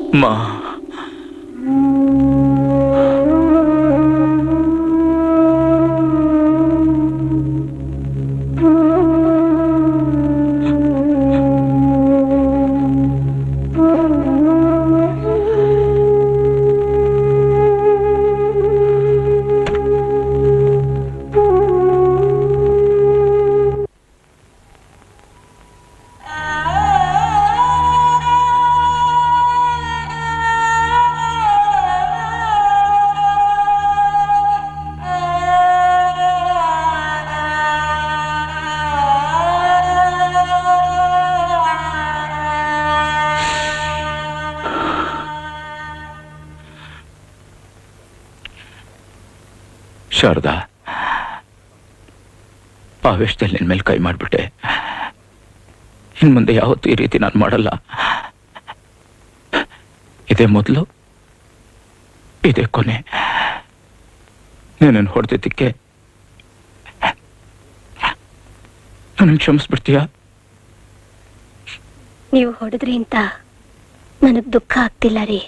ಮಾ ಶಾರದಾ ಆವೇಶದಲ್ಲಿ ನಿನ್ ಮೇಲೆ ಕೈ ಮಾಡ್ಬಿಟ್ಟೆ ಇನ್ ಮುಂದೆ ಯಾವತ್ತೂ ಈ ರೀತಿ ನಾನು ಮಾಡಲ್ಲ ಇದೇ ಮೊದಲು ಇದೇ ಕೊನೆ ನೀನನ್ನು ಹೊಡೆದಿದ್ದಕ್ಕೆ ನನ್ನ ಕ್ಷಮಿಸ್ಬಿಡ್ತೀಯಾ ನೀವು ಹೊಡೆದ್ರಿ ಅಂತ ನನಗ್ ದುಃಖ ಆಗ್ತಿಲ್ಲ ರೀ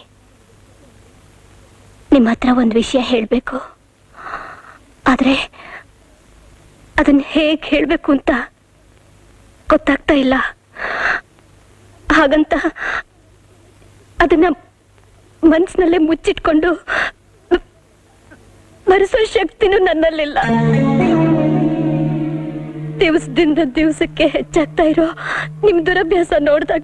ನಿಮ್ಮ ಹತ್ರ ಒಂದು ವಿಷಯ ಹೇಳ್ಬೇಕು ಆದ್ರೆ ಅದನ್ನ ಹೇಗ್ ಹೇಳ್ಬೇಕು ಅಂತ ಗೊತ್ತಾಗ್ತಾ ಇಲ್ಲ ಹಾಗಂತ ಅದನ್ನ ಮನ್ಸಿನಲ್ಲೇ ಮುಚ್ಚಿಟ್ಕೊಂಡು ಬರೆಸೋ ಶಕ್ತಿನೂ ನನ್ನಲ್ಲಿಲ್ಲ ದಿವಸದಿಂದ ದಿವಸಕ್ಕೆ ಹೆಚ್ಚಾಗ್ತಾ ಇರೋ ನಿಮ್ ದುರಭ್ಯಾಸ ನೋಡಿದಾಗ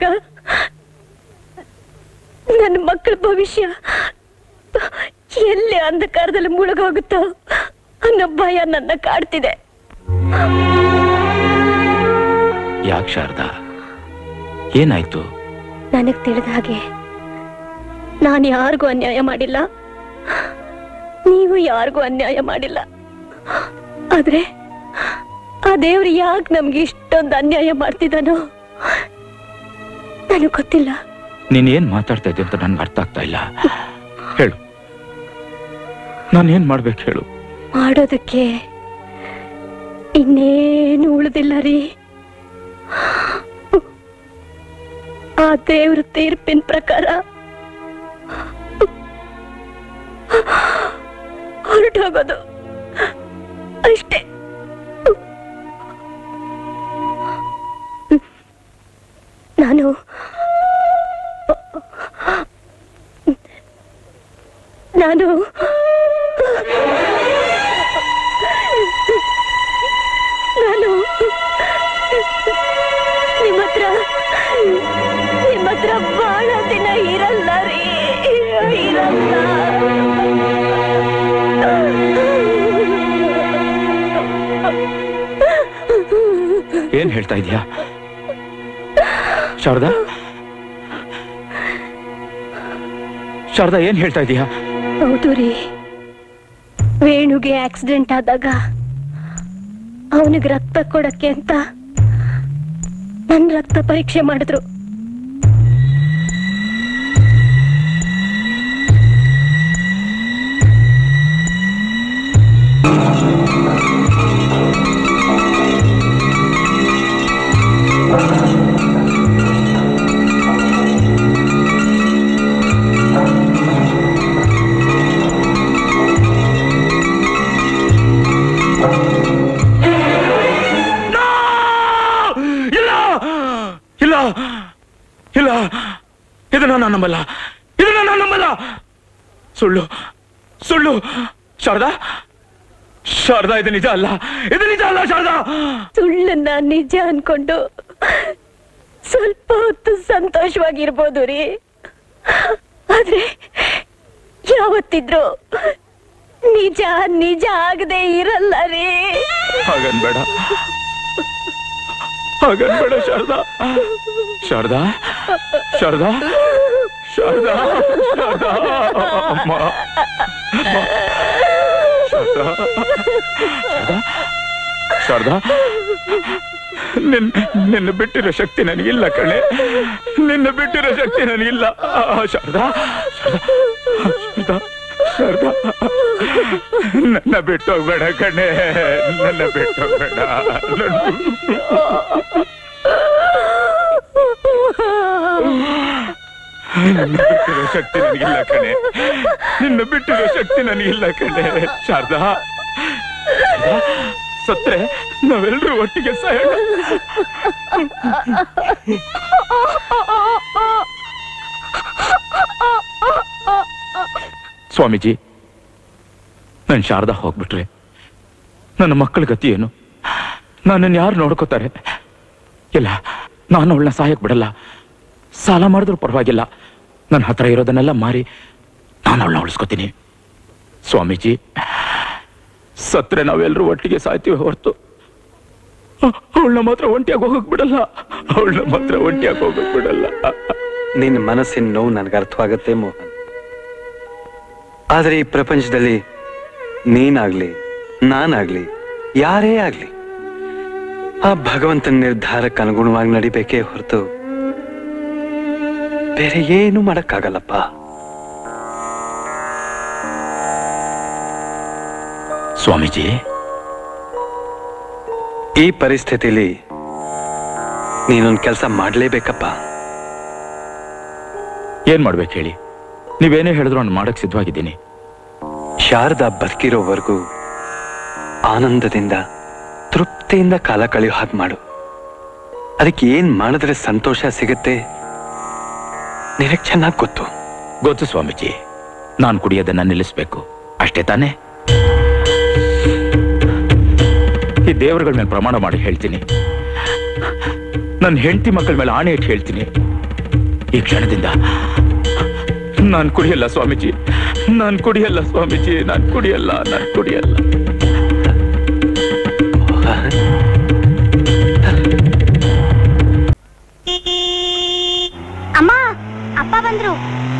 ನನ್ನ ಮಕ್ಕಳ ಭವಿಷ್ಯ ಎಲ್ಲಿ ಅಂಧಕಾರದಲ್ಲಿ ಮುಳುಗೋಗುತ್ತೋ ಅನ್ನೋ ಭಯ ನನ್ನ ಕಾಡ್ತಿದೆ ಯಾಕೆ ಶಾರದಾ ಏನಾಯ್ತು ನನಗ್ ತಿಳಿದ ಹಾಗೆ ನಾನು ಯಾರಿಗೂ ಅನ್ಯಾಯ ಮಾಡಿಲ್ಲ ನೀವು ಯಾರಿಗೂ ಅನ್ಯಾಯ ಮಾಡಿಲ್ಲ ಆದ್ರೆ ಆ ದೇವ್ರು ಯಾಕೆ ನಮ್ಗೆ ಇಷ್ಟೊಂದು ಅನ್ಯಾಯ ಮಾಡ್ತಿದ್ದಾನೋ ನನಗ್ ಗೊತ್ತಿಲ್ಲ ನೀನ್ ಏನ್ ಮಾತಾಡ್ತಾ ಇದ್ದೆ ಅಂತ ನನ್ಗೆ ಅರ್ಥ ಆಗ್ತಾ ಇಲ್ಲ ಹೇಳು ನಾನು ಏನ್ ಮಾಡ್ಬೇಕು ಹೇಳು ಮಾಡೋದಕ್ಕೆ ಇನ್ನೇನು ಉಳಿದಿಲ್ಲ ರೀ ಆ ದೇವ್ರ ತೀರ್ಪಿನ ಪ್ರಕಾರ ಹೊರಟೋಗೋದು ಅಷ್ಟೇ ನಾನು ನಾನು ನಾನು ನಿಮ್ಮ ಹತ್ರ ನಿಮ್ಮ ಹತ್ರ ಬಹಳ ದಿನ ಇರಲ್ಲ ರೀ ಇರಲ್ಲ ಏನ್ ಹೇಳ್ತಾ ಇದೀಯಾ ಶಾರದಾ ಶಾರದಾ ಏನ್ ಹೇಳ್ತಾ ಇದೀಯಾ ಹೌದು ರೀ ವೇಣುಗೆ ಆಕ್ಸಿಡೆಂಟ್ ಆದಾಗ ಅವನಿಗೆ ರಕ್ತ ಕೊಡಕ್ಕೆ ಅಂತ ನನ್ ರಕ್ತ ಪರೀಕ್ಷೆ ಮಾಡಿದ್ರು ಇಲ್ಲ ಇಲ್ಲ ಇಲ್ಲ ಇದನ್ನ ನಾನು ನಂಬಲ್ಲ ಇದನ್ನ ನಾನು ನಂಬಲ್ಲ ಸುಳ್ಳು ಸುಳ್ಳು ಶಾರದಾ ಶಾರದಾ ಇದು ನಿಜ ಅಲ್ಲ ಇದು ನಿಜ ಅಲ್ಲ ಶಾರದಾ ಸುಳ್ಳನ್ನ ನಿಜ ಅನ್ಕೊಂಡು ಸ್ವಲ್ಪ ಹೊತ್ತು ಸಂತೋಷವಾಗಿರ್ಬೋದು ರೀ ಆದ್ರೆ ಯಾವತ್ತಿದ್ರು ನಿಜ ನಿಜ ಆಗದೆ ಇರಲ್ಲ ರೀ ಹಾಗನ್ಬೇಡ ಹಾಗನ್ಬೇಡ ಶಾರದಾ ಶಾರದಾ ಶಾರದಾ ಶಾರದಾ ಶಾರದಾ ಅಮ್ಮ ಅಮ್ಮ. ಶಾರದಾ ಶಾರದಾ ಶಾರದಾ ನಿನ್ ನಿನ್ನ ಬಿಟ್ಟಿರೋ ಶಕ್ತಿ ನನಗಿಲ್ಲ ಕಣೆ ನಿನ್ನ ಬಿಟ್ಟಿರೋ ಶಕ್ತಿ ನನಗಿಲ್ಲ ಆ, ಶಾರದಾ ಶಾರದಾ ಶಾರದಾ ನನ್ನ ಬಿಟ್ಟು ಹೋಗ್ಬೇಡ ಕಣೆ ನನ್ನ ಬಿಟ್ಟು ಹೋಗ್ಬೇಡ ನಿನ್ನ ಬಿಟ್ಟಿರೋ ಶಕ್ತಿ ನನಗಿಲ್ಲ ಕಣೆ ನಿನ್ನ ಬಿಟ್ಟಿರೋ ಶಕ್ತಿ ನನಗಿಲ್ಲ ಕಣೆ ಶಾರದಾ ಶಾರದಾ, ಸತ್ರೆ ನಾವೆಲ್ಲರೂ ಒಟ್ಟಿಗೆ ಸಾಯೋಣ ಸ್ವಾಮೀಜಿ ನನ್ ಶಾರದಾ ಹೋಗ್ಬಿಟ್ರೆ ನನ್ನ ಮಕ್ಕಳ ಗತಿ ಏನು ನನ್ನನ್ನು ಯಾರು ನೋಡ್ಕೋತಾರೆ ಇಲ್ಲ ನಾನು ಅವಳನ್ನ ಸಾಯಕ್ ಬಿಡಲ್ಲ ಸಾಲ ಮಾಡಿದ್ರು ಪರವಾಗಿಲ್ಲ ನನ್ನ ಹತ್ರ ಇರೋದನ್ನೆಲ್ಲ ಮಾರಿ ನಾನು ಅವಳನ್ನ ಉಳಿಸ್ಕೋತೀನಿ ಸ್ವಾಮೀಜಿ ಸತ್ರೆ ನಾವೆಲ್ಲರೂ ಒಟ್ಟಿಗೆ ಸಾಯ್ತೀವಿ ಹೊರತು ಅವಳನ್ನ ಮಾತ್ರ ಒಂಟಿಯಾಗಿ ಹೋಗಕ್ ಬಿಡಲ್ಲ ಅವಳನ್ನ ಮಾತ್ರ ಒಂಟಿಯಾಗಿ ಹೋಗಕ್ ಬಿಡಲ್ಲ ನಿನ್ನ ಮನಸ್ಸಿನ ನೋವು ನನಗೆ ಅರ್ಥವಾಗತ್ತೆ ಮೋಹನ್ ಆದ್ರೆ ಈ ಪ್ರಪಂಚದಲ್ಲಿ ನೀನಾಗ್ಲಿ ನಾನಾಗ್ಲಿ ಯಾರೇ ಆಗ್ಲಿ ಆ ಭಗವಂತನ ನಿರ್ಧಾರಕ್ಕೆ ಅನುಗುಣವಾಗಿ ನಡಿಬೇಕೇ ಹೊರತು ಬೇರೆ ಏನು ಮಾಡಕ್ಕಾಗಲ್ಲಪ್ಪ ಸ್ವಾಮೀಜಿ ಈ ಪರಿಸ್ಥಿತಿಲಿ ನೀನೊಂದು ಕೆಲಸ ಮಾಡ್ಲೇಬೇಕಪ್ಪ ಏನ್ ಮಾಡ್ಬೇಕು ಹೇಳಿ ನೀವೇನೇ ಹೇಳಿದ್ರು ನಾನು ಮಾಡಕ್ ಸಿದ್ಧವಾಗಿದ್ದೀನಿ ಶಾರದಾ ಬದುಕಿರೋವರೆಗೂ ಆನಂದದಿಂದ ತೃಪ್ತಿಯಿಂದ ಕಾಲ ಕಳೆಯೋ ಹಾಗೆ ಮಾಡು ಅದಕ್ಕೆ ಏನ್ ಮಾಡಿದ್ರೆ ಸಂತೋಷ ಸಿಗುತ್ತೆ ನಿನಗೆ ಚೆನ್ನಾಗಿ ಗೊತ್ತು ಗೊತ್ತು ಸ್ವಾಮೀಜಿ ನಾನು ಕುಡಿಯೋದನ್ನ ನಿಲ್ಲಿಸ್ಬೇಕು ಅಷ್ಟೇ ತಾನೇ ಈ ದೇವರುಗಳ ಮೇಲೆ ಪ್ರಮಾಣ ಮಾಡಿ ಹೇಳ್ತೀನಿ ನನ್ನ ಹೆಂಡತಿ ಮಕ್ಕಳ ಮೇಲೆ ಆಣೆ ಇಟ್ಟು ಹೇಳ್ತೀನಿ ಈ ಕ್ಷಣದಿಂದ ನಾನು ಕುಡಿಯಲ್ಲ ಸ್ವಾಮೀಜಿ ನಾನು ಕುಡಿಯಲ್ಲ ಸ್ವಾಮೀಜಿ ನಾನು ಕುಡಿಯಲ್ಲ ನಾನು ಕುಡಿಯಲ್ಲ ಅಮ್ಮ ಅಪ್ಪ ಬಂದ್ರು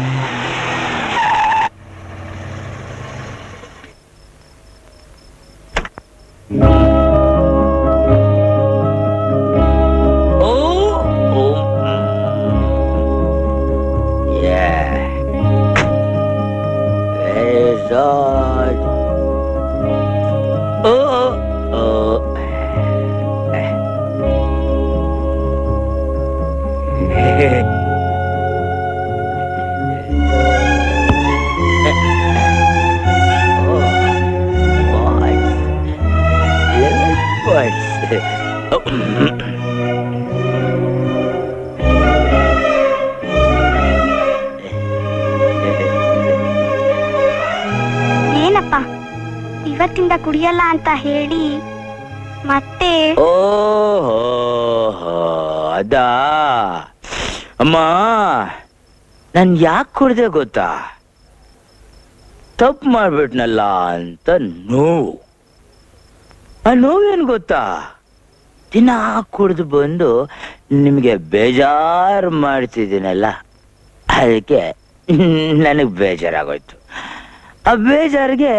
ಏನಪ್ಪ ಇವತ್ತಿಂದ ಕುಡಿಯಲ್ಲ ಅಂತ ಹೇಳಿ ಮತ್ತೆ ಓಹೋ ಅದಾ ಅಮ್ಮ ನನ್ ಯಾಕೆ ಕುಡ್ದೆ ಗೊತ್ತಾ ತಪ್ಪು ಮಾಡ್ಬಿಟ್ನಲ್ಲ ಅಂತ ನೋವು ಆ ನೋವೇನ್ ಗೊತ್ತಾ ದಿನ ಕುಡ್ದು ಬಂದು ನಿಮಗೆ ಬೇಜಾರು ಮಾಡ್ತಿದ್ದೀನಲ್ಲ ಅದಕ್ಕೆ ನನಗೆ ಬೇಜಾರಾಗೋಯ್ತು ಆ ಬೇಜಾರಿಗೆ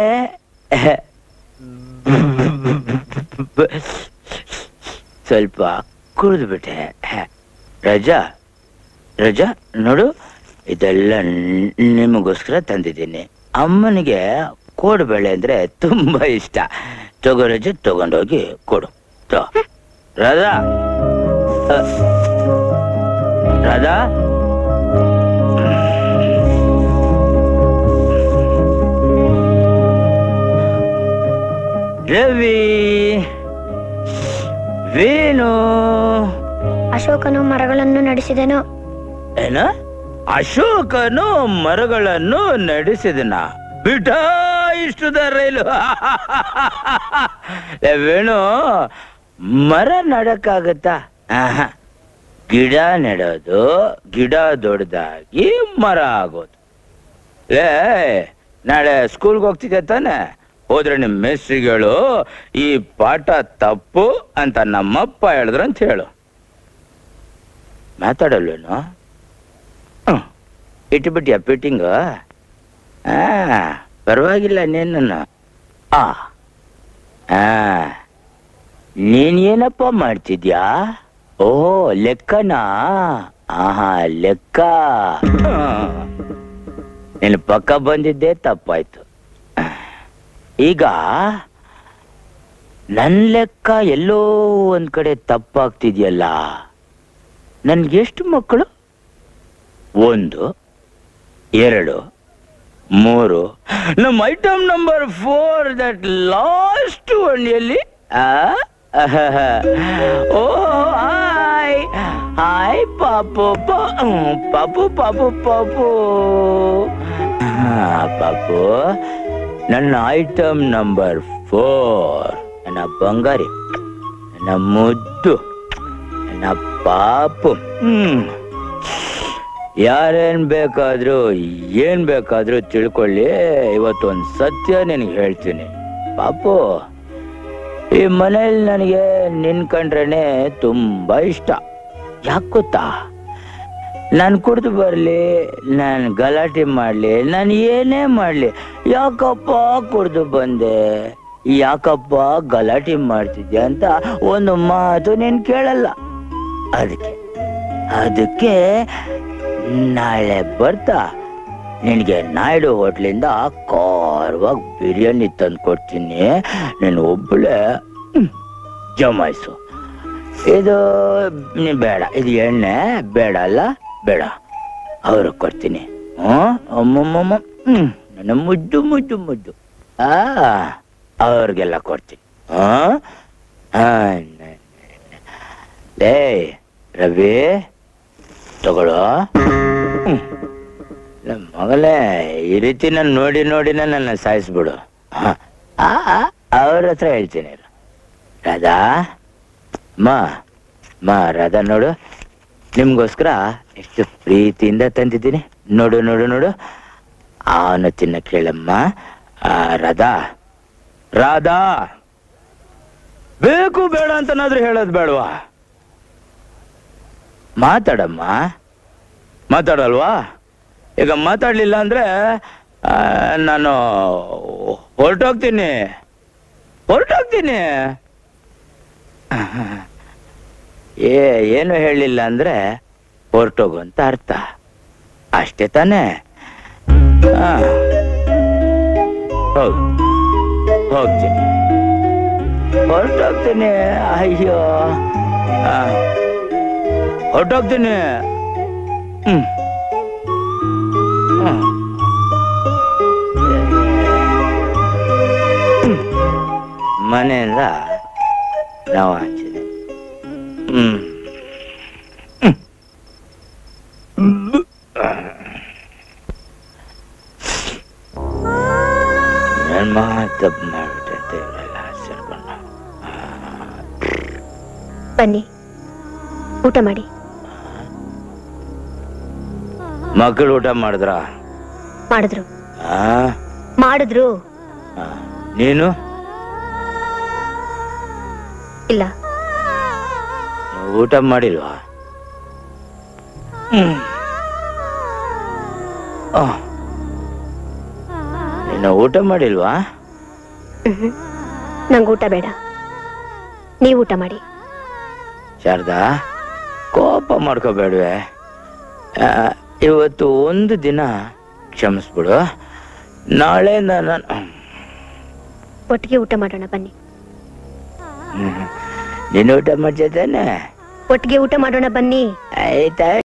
ಸ್ವಲ್ಪ ಕುಡಿದು ಬಿಟ್ಟೆ ರಜಾ ರಜಾ ನೋಡು ಇದೆಲ್ಲ ನ್- ನಿಮಗೋಸ್ಕರ ತಂದಿದ್ದೀನಿ ಅಮ್ಮನಿಗೆ ಕೋಡುಬೇಳೆ ಅಂದ್ರೆ ತುಂಬಾ ಇಷ್ಟ ತಗೋ ರಜಾ ತಗೊಂಡೋಗಿ ಕೊಡು ತಗೋ. ರಾಧಾ ಅ, ರಾಧಾ ರವಿ ವೇಣು ಅಶೋಕನು ಮರಗಳನ್ನು ನಡೆಸಿದನು ಏನ ಅಶೋಕನು ಮರಗಳನ್ನು ನಡೆಸಿದನ ಬಿಟ ಇಷ್ಟುದ ರೈಲು ಲೇ ವೇಣು ಮರ ನಡಕ್ಕಾಗತ್ತಾ ಆಹಾ. ಗಿಡ ನೆಡೋದು ಗಿಡ ದೊಡ್ಡದಾಗಿ ಮರ ಆಗೋದು ಲೇ ನಾಳೆ ಸ್ಕೂಲ್ಗೆ ಹೋಗ್ತಿದ್ದೆ ತಾನೆ ಹೋದ್ರೆ ನಿಮ್ ಮೇಸ್ಟ್ರಿಗಳು ಈ ಪಾಠ ತಪ್ಪು ಅಂತ ನಮ್ಮಪ್ಪ ಹೇಳಿದ್ರು ಅಂತ ಹೇಳು ಮಾತಾಡಲ್ವೇನು ಹ್ಮ್. ಇಟ್ಟು ಬಿಟ್ಟಿಯ ಫಿಟ್ಟಿಂಗ್ ಆ ಪರವಾಗಿಲ್ಲ ನೀನು ಆ ಆ ನೀನ್ ಏನಪ್ಪ ಮಾಡ್ತಿದ್ಯಾ ಓ ಲೆಕ್ಕನಾ ಆಹಾ ಲೆಕ್ಕ ನೀನು ಪಕ್ಕ ಬಂದಿದ್ದೇ ತಪ್ಪಾಯ್ತು ಈಗ ನನ್ ಲೆಕ್ಕ ಎಲ್ಲೋ ಒಂದ್ ಕಡೆ ತಪ್ಪಾಗ್ತಿದ್ಯಲ್ಲ ನನ್ಗೆಷ್ಟು ಮಕ್ಕಳು ಒಂದು ಎರಡು ಮೂರು ನಮ್ಮ item number four that last one ಎಲ್ಲಿ ಆ? ಓ ಹಾಯ್ ಹಾಯ್ ಪಾಪು ಪ- ಹ್ಮ್, ಪಾಪು ಪಾಪು ಪಾಪು ಹಾ, ಪಾಪು ನನ್ನ ಐಟಮ್ ನಂಬರ್ ಫೋರ್ ನನ್ನ ಬಂಗಾರಿ ನನ್ನ ಮುದ್ದು ನನ್ನ ಪಾಪು ಹ್ಮ್ ಯಾರೇನ್ ಬೇಕಾದ್ರೂ ಏನ್ ಬೇಕಾದ್ರೂ ತಿಳ್ಕೊಳ್ಳಿ ಇವತ್ತೊಂದು ಸತ್ಯ ನಿನಗೆ ಹೇಳ್ತೀನಿ ಪಾಪು ಈ ಮನೇಲಿ ನನಗೆ ನಿನ್ ಕಂಡ್ರೇನೆ ತುಂಬಾ ಇಷ್ಟ ಯಾಕೆ ಗೊತ್ತಾ ನಾನು ಕುಡ್ದು ಬರ್ಲಿ ನಾನು ಗಲಾಟೆ ಮಾಡ್ಲಿ ನಾನು ಏನೇ ಮಾಡ್ಲಿ ಯಾಕಪ್ಪ ಕುಡ್ದು ಬಂದೆ ಯಾಕಪ್ಪ ಗಲಾಟೆ ಮಾಡ್ತಿದ್ಯಾ ಅಂತ ಒಂದು ಮಾತು ನೀನ್ ಕೇಳಲ್ಲ ಅದಕ್ಕೆ ಅದಕ್ಕೆ ನಾಳೆ ಬರ್ತಾ ನಿನಗೆ ನಾಯ್ಡು ಹೋಟ್ಲಿಂದ ಖಾರವಾಗಿ ಬಿರಿಯಾನಿ ತಂದು ಕೊಡ್ತೀನಿ ನೀನು ಒಬ್ಬಳೆ ಹ್ಮ್, ಜಮಾಯಿಸು ಇದು ನೀ ಬೇಡ ಇದು ಎಣ್ಣೆ ಬೇಡ ಅಲ್ಲ ಬೇಡ ಅವ್ರಿಗೆ ಕೊಡ್ತೀನಿ ಹ್ಮ್ ಅಮ್ಮಮ್ಮಮ್ಮ ಹ್ಮ್ ನನ್ನ ಮುದ್ದು ಮುದ್ದು ಮುದ್ದು ಆ ಅವ್ರಿಗೆಲ್ಲ ಕೊಡ್ತೀನಿ ಹ್ಮ್ ಆ, ನ- ನ- ಲೇ ರವಿ ತಗೊಳ್ಳೋ ಹ್ಮ್. ನನ್ ಮಗಳೇ ಈ ರೀತಿ ನಾನು ನೋಡಿ ನೋಡಿನ ನನ್ನ ಸಾಯಿಸ್ಬಿಡು ಹ. ಆ, ಆ, ಅವ್ರ ಹತ್ರ ಹೇಳ್ತೀನಿ ಇರು. ರಾಧಾ ಮಾ ಮಾ ರಾಧಾ ನೋಡು ನಿಮ್ಗೋಸ್ಕರ ಎಷ್ಟು ಪ್ರೀತಿಯಿಂದ ತಂದಿದ್ದೀನಿ ನೋಡು ನೋಡು ನೋಡು ಅವನು ತಿನ್ನ ಕೇಳಮ್ಮ ಆ, ರಾಧಾ ರಾಧಾ ಬೇಕು ಬೇಡ ಅಂತನಾದ್ರೂ ಹೇಳೋದು ಬೇಡವಾ ಮಾತಾಡಮ್ಮ ಮಾತಾಡಲ್ವಾ ಈಗ ಮಾತಾಡ್ಲಿಲ್ಲ ಅಂದ್ರೆ ಆ, ನಾನು ಹೊರಟೋಗ್ತೀನಿ ಹೊರಟೋಗ್ತೀನಿ ಏ ಏನು ಹೇಳಿಲ್ಲ ಅಂದ್ರೆ ಹೊರಟೋಗು ಅಂತ ಅರ್ಥ ಅಷ್ಟೇ ತಾನೇ ಹಾ. ಹೋಗು ಹೋಗ್ತೀನಿ ಹೊರಟೋಗ್ತೀನಿ ಅಯ್ಯೋ ಆ. ಹೊರಟೋಗ್ತೀನಿ ಹ್ಮ್ ಹ್ಮ್. ಹ್ಮ್. ಮನೆಯಿಂದ ನಾವು ಆಚೆ ಹ್ಮ್ ನನ್ನ ಮಗ ತಪ್ಪು ಮಾಡ್ಬಿಟ್ಟೆ ದೇವರೆಲ್ಲ ಸೇರ್ಕೊಂಡು ಬನ್ನಿ ಊಟ ಮಾಡಿ ಮಕ್ಕಳು ಊಟ ಮಾಡಿದ್ರ ಮಾಡಿದ್ರು ಆ? ಮಾಡಿದ್ರು ಆ. ನೀನು ಇಲ್ಲ ಊಟ ಮಾಡಿಲ್ವಾ ಹ್ಮ್. ಆ. ನೀನು ಊಟ ಮಾಡಿಲ್ವಾ ಮ್ಹೂ. ನಂಗೆ ಊಟ ಬೇಡ ನೀವು ಊಟ ಮಾಡಿ ಶಾರದಾ ಕೋಪ ಮಾಡ್ಕೋಬೇಡ್ವೆ ಆ, ಇವತ್ತು ಒಂದು ದಿನ ಕ್ಷಮಿಸ್ಬಿಡು ನಾಳೆ ನಾನು ಒಟ್ಟಿಗೆ ಊಟ ಮಾಡೋಣ ಬನ್ನಿ ನೀನು ಊಟ ಮಾಡ್ತಿದ್ದಾನೆ ಒಟ್ಟಿಗೆ ಊಟ ಮಾಡೋಣ ಬನ್ನಿ ಆಯ್ತಾ